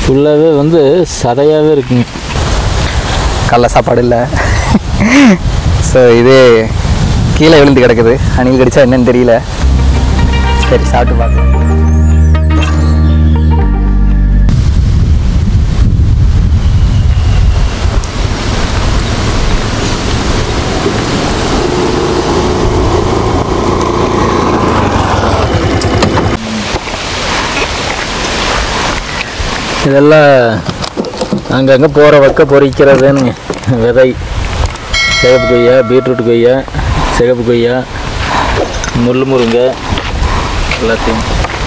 ஃபுல்லாகவே வந்து சதையாகவே இருக்குங்க கடல சாப்பாடு இல்லை ஸோ இது கீழே விழுந்து கிடக்குது அணில் கடிச்சா என்னன்னு தெரியல சரி சாப்பிட்டு பார்க்கலாம் இதெல்லாம் அங்கங்கே போகிற பக்கம் பொறிக்கிறதுன்னு விதை சிகப்பு கொய்யா பீட்ரூட் கொய்யா சிகப்பு கொய்யா முள் முருங்கை எல்லாத்தையும்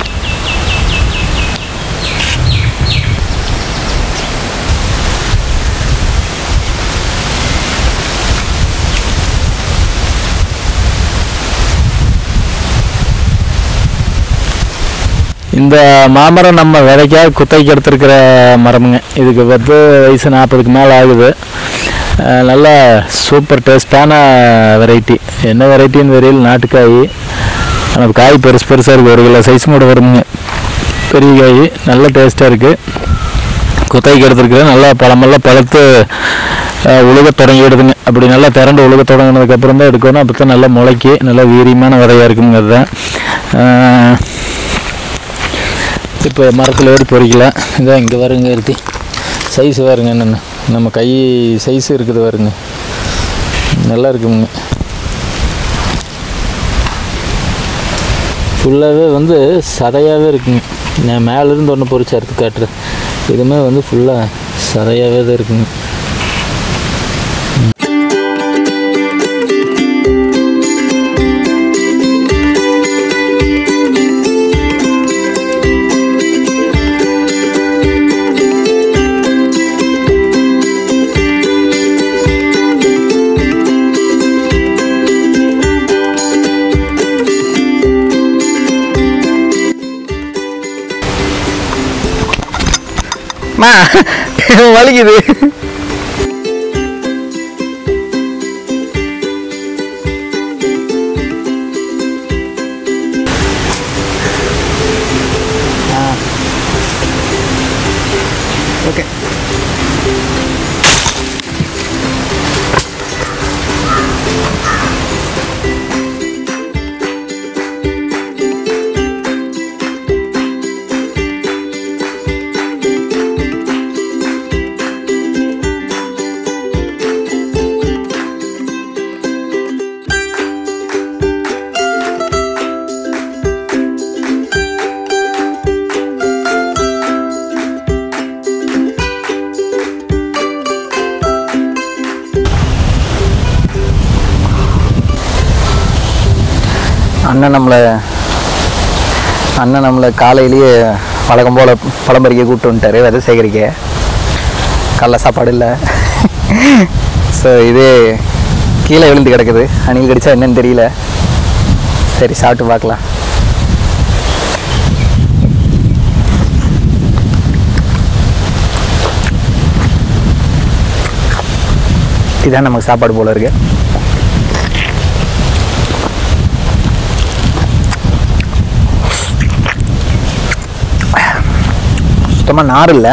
இந்த மாமரம் நம்ம விதைக்காக குத்தைக்கு எடுத்துருக்கிற மரமுங்க இதுக்கு வந்து வயசு நாற்பதுக்கு மேலே ஆகுது அஹ் நல்லா சூப்பர் டேஸ்டான வெரைட்டி என்ன வெரைட்டின்னு தெரியல நாட்டுக்காய் ஆனால் காய் பெருசு பெருசாக இருக்குது ஒரு கிலோ சைஸ் கூட வருமுங்க பெரிய காய் நல்ல டேஸ்ட்டாக இருக்குது குத்தைக்கு எடுத்துருக்கிறேன் நல்லா பழமெல்லாம் பழுத்து அஹ், உழுக தொடங்கிடுதுங்க அப்படி நல்லா திரண்டு உழுக தொடங்கினதுக்கப்புறம் தான் எடுக்கணும் அப்போ தான் நல்லா முளைக்கி நல்லா வீரியமான விதையாக இருக்குங்க அதுதான் அஹ், இப்போ மரத்தில் ஏறி பொறிக்கலாம் இதான் இங்கே வருங்க இருத்தி சைஸ் வருங்க என்னென்ன நம்ம கை சைஸ் இருக்குது வருங்க நல்லா இருக்குங்க ஃபுல்லாகவே வந்து சதையாகவே இருக்குங்க நான் மேலேருந்து ஒன்று பொறிச்சு அறுத்து காட்டுறேன் இதுவுமே வந்து ஃபுல்லாக சதையாகவே தான் இருக்குங்க மா வலிக்குது ஓகே அண்ணன் நம்மளை அண்ணன் நம்மளை காலையிலேயே வழக்கம் போல் பழம் பறிக்க கூப்பிட்டு வந்துட்டாரு விதை சேகரிக்க கடல சாப்பாடு இல்லை ஸோ இது கீழே விழுந்து கிடக்குது அணில் கடிச்சா என்னன்னு தெரியல சரி சாப்பிட்டு பார்க்கலாம் இதான் நமக்கு சாப்பாடு போல இருக்கு சுத்தமாக நார் இல்லை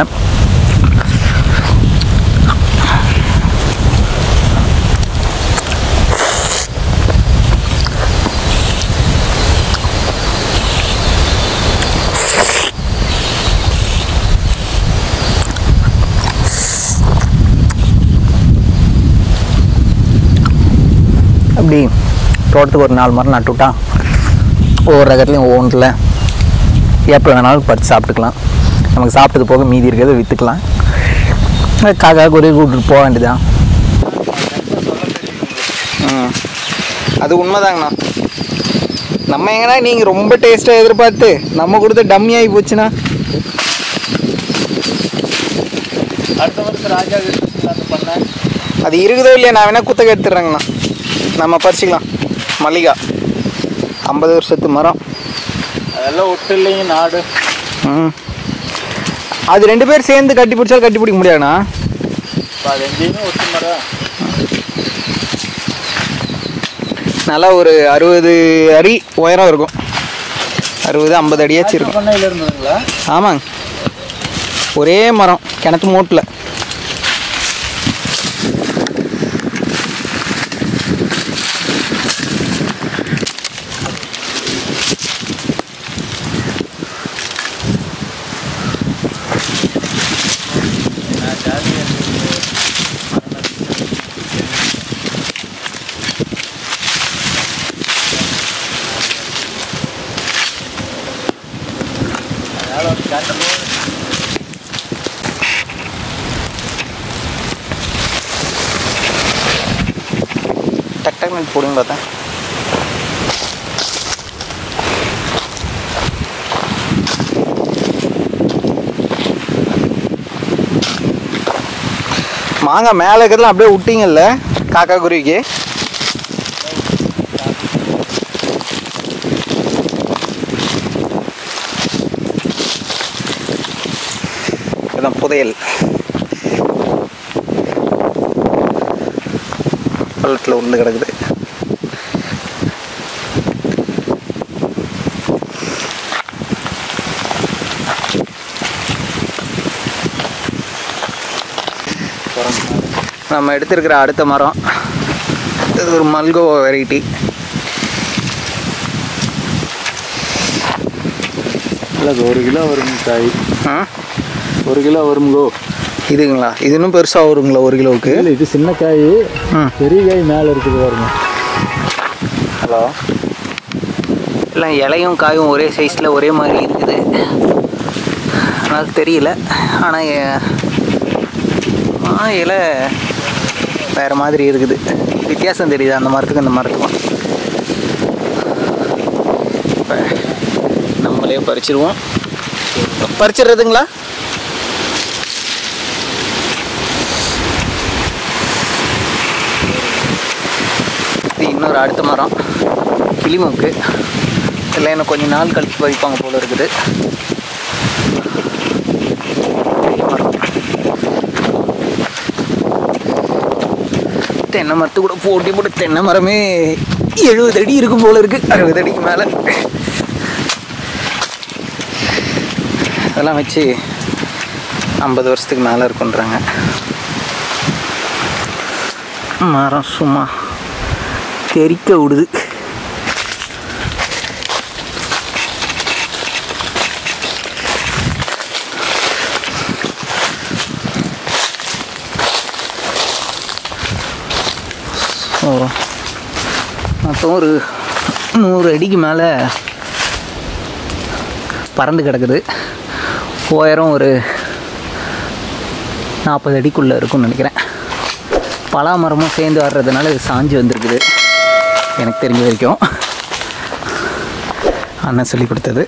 அப்படி தோட்டத்துக்கு ஒரு நாலு மரம் நட்டு விட்டா ஒவ்வொரு ரகத்துலையும் ஒவ்வொன்றில் எப்போ வேணாலும் பறித்து சாப்பிட்டுக்கலாம் நமக்கு சாப்பிட்டது போக மீதி இருக்கிறத விற்றுக்கலாம் காக்கா குருவி கூப்பிட்டு போக வேண்டியதான் ம் அது உண்மைதாங்கண்ணா நம்ம எங்கன்னா நீங்கள் ரொம்ப டேஸ்ட்டாக எதிர்பார்த்து நம்ம கொடுத்த டம்மி ஆகி போச்சுன்னா அடுத்த வருஷம் ராஜா அந்த பண்ணேன் அது இருக்குதோ இல்லையா நான் வேணால் குத்தகை எடுத்துடுறேங்கண்ணா நம்ம பறிச்சிக்கலாம் மல்லிகா ஐம்பது வருஷத்து மரம் அதெல்லாம் ஒட்டு இல்லைங்க நாடு ம் அது ரெண்டு பேர் சேர்ந்து கட்டி பிடிச்சாலும் கட்டி பிடிக்க முடியாதுண்ணா பதினஞ்சுமே ஒட்டு மரம் நல்லா ஒரு அறுபது அடி உயரம் இருக்கும் அறுபது ஐம்பது அடியாச்சும் இருக்கும் பண்ணையில் இருந்ததுங்களா ஆமாங்க ஒரே மரம் கிணத்து மோட்டில் டக் டக் போடுங்க பார்த்தேன் மாங்காய் மேலே இருக்கிறதுலாம் அப்படியே விட்டீங்கல்ல காக்கா குருவிக்கு இதான் புதையல் பள்ளத்தில் உள்ள கிடக்குது நம்ம எடுத்திருக்கிற அடுத்த மரம் இது ஒரு மல்கோ வெரைட்டி இல்லை ஒரு கிலோ வரும் காய் ஒரு கிலோ வருங்கோ இதுங்களா இது இன்னும் பெருசாக வருங்களா ஒரு கிலோவுக்கு இல்லை இது சின்ன காய் ம் பெரிய காய் மேலே இருக்குது பாருங்க ஹலோ எல்லாம் இலையும் காயும் ஒரே சைஸில் ஒரே மாதிரி இருக்குது அதனால் தெரியல ஆனால் மா இலை வேறு மாதிரி இருக்குது வித்தியாசம் தெரியுது அந்த மரத்துக்கு அந்த மரத்துக்கும் இப்ப நம்மளே பறிச்சிருவோம் பறிச்சிடுறதுங்களா இது இன்னொரு அடுத்த மரம் கிளிமூக்கு இல்லை இன்னும் கொஞ்சம் நாள் கழிச்சு பறிப்பாங்க போல இருக்குது பெரிய மரம். தென்னை மரத்து கூட போட்டி போட்டு தென்னை மரமே எழுபது அடி இருக்கும் போல இருக்கு அறுபது அடிக்கு மேலே அதெல்லாம் வச்சு ஐம்பது வருஷத்துக்கு மேலே இருக்குன்றாங்க மரம் சும்மா தெறிக்க விடுது ஸோ மொத்தம் ஒரு நூறு அடிக்கு மேலே பறந்து கிடக்குது உயரம் ஒரு நாற்பது அடிக்குள்ளே இருக்கும்னு நினைக்கிறேன் பலா மரமும் சேர்ந்து வர்றதுனால இது சாஞ்சு வந்திருக்குது எனக்கு தெரிஞ்ச வரைக்கும் அண்ணன் சொல்லி கொடுத்தது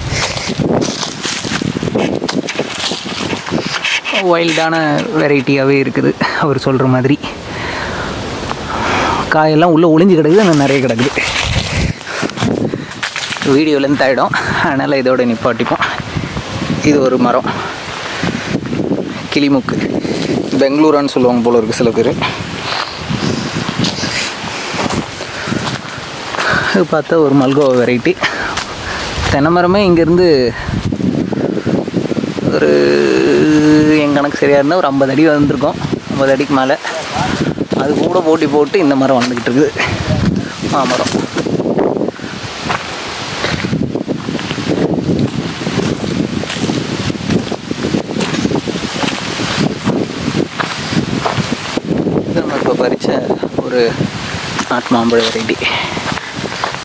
வைல்டான வெரைட்டியாகவே இருக்குது அவர் சொல்கிற மாதிரி காயெல்லாம் உள்ளே ஒளிஞ்சு கிடக்குது ஆனால் நிறைய கிடக்குது வீடியோலேருந்து ஆகிடும் அதனால் இதோட நிப்பாட்டிப்போம் இது ஒரு மரம் கிளிமுக்கு பெங்களூரான்னு சொல்லுவாங்க போல இருக்குது சில பேர் இது பார்த்தா ஒரு மல்கோவா வெரைட்டி தென்னை மரமே இங்கேருந்து ஒரு என் கணக்கு சரியாக இருந்தால் ஒரு ஐம்பது அடி வந்திருக்கோம் ஐம்பது அடிக்கு மேலே அது கூட போட்டி போட்டு இந்த மரம் வந்துக்கிட்டு இருக்குது மாமரம் இது நம்ம இப்போ பறித்த ஒரு நாட்டு மாம்பழ வெரைட்டி